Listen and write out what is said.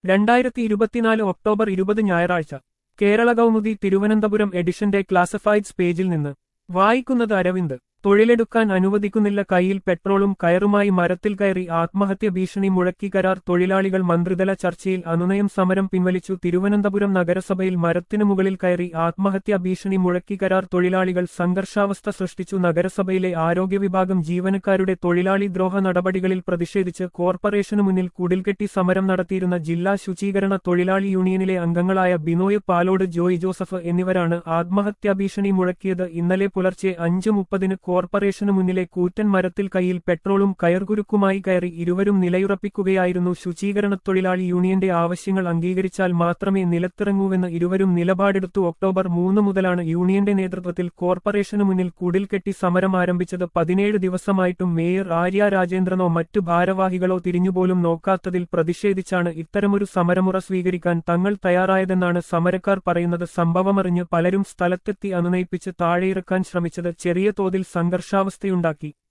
രണ്ടായിരത്തി ഇരുപത്തിനാല് ഒക്ടോബർ ഇരുപത് ഞായറാഴ്ച കേരള കൗമുദി തിരുവനന്തപുരം എഡിഷന്റെ ക്ലാസിഫൈഡ്സ് പേജിൽ നിന്ന് വായിക്കുന്നത് അരവിന്ദ് തൊഴിലെടുക്കാൻ അനുവദിക്കുന്നില്ല കയ്യിൽ പെട്രോളും കയറുമായി മരത്തിൽ കയറി ആത്മഹത്യ ഭീഷണി മുഴക്കി കരാർ തൊഴിലാളികൾ മന്ത്രിതല ചർച്ചയിൽ അനുനയം സമരം പിൻവലിച്ചു തിരുവനന്തപുരം നഗരസഭയിൽ മരത്തിനു മുകളിൽ കയറി ആത്മഹത്യാ ഭീഷണി മുഴക്കി കരാർ തൊഴിലാളികൾ സംഘർഷാവസ്ഥ സൃഷ്ടിച്ചു നഗരസഭയിലെ ആരോഗ്യ വിഭാഗം ജീവനക്കാരുടെ തൊഴിലാളി ദ്രോഹ നടപടികളിൽ പ്രതിഷേധിച്ച് കോർപ്പറേഷനു മുന്നിൽ കുടിൽകെട്ടി സമരം നടത്തിയിരുന്ന ജില്ലാ ശുചീകരണ തൊഴിലാളി യൂണിയനിലെ അംഗങ്ങളായ ബിനോയ് പാലോട് ജോയ് ജോസഫ് എന്നിവരാണ് ആത്മഹത്യാ ഭീഷണി മുഴക്കിയത് ഇന്നലെ പുലർച്ചെ അഞ്ച് മുപ്പതിന് കോർപ്പറേഷനു മുന്നിലെ കൂറ്റൻ മരത്തിൽ കയ്യിൽ പെട്രോളും കയർകുരുക്കുമായി കയറി ഇരുവരും നിലയുറപ്പിക്കുകയായിരുന്നു ശുചീകരണ തൊഴിലാളി യൂണിയന്റെ ആവശ്യങ്ങൾ അംഗീകരിച്ചാൽ മാത്രമേ നിലത്തിറങ്ങൂവെന്ന് ഇരുവരും നിലപാടെടുത്തു ഒക്ടോബർ മൂന്ന് മുതലാണ് യൂണിയന്റെ നേതൃത്വത്തിൽ കോർപ്പറേഷനു മുന്നിൽ കുടിൽ കെട്ടി സമരം ആരംഭിച്ചത് പതിനേഴ് ദിവസമായിട്ടും മേയർ ആര്യ രാജേന്ദ്രനോ മറ്റു ഭാരവാഹികളോ തിരിഞ്ഞുപോലും നോക്കാത്തതിൽ പ്രതിഷേധിച്ചാണ് ഇത്തരമൊരു സമരമുറ സ്വീകരിക്കാൻ തങ്ങൾ തയ്യാറായതെന്നാണ് സമരക്കാർ പറയുന്നത് സംഭവമറിഞ്ഞ് പലരും സ്ഥലത്തെത്തി അനുനയിപ്പിച്ച് താഴെയിറക്കാൻ ശ്രമിച്ചത് ചെറിയ തോതിൽ സംഘർഷാവസ്ഥയുണ്ടാക്കി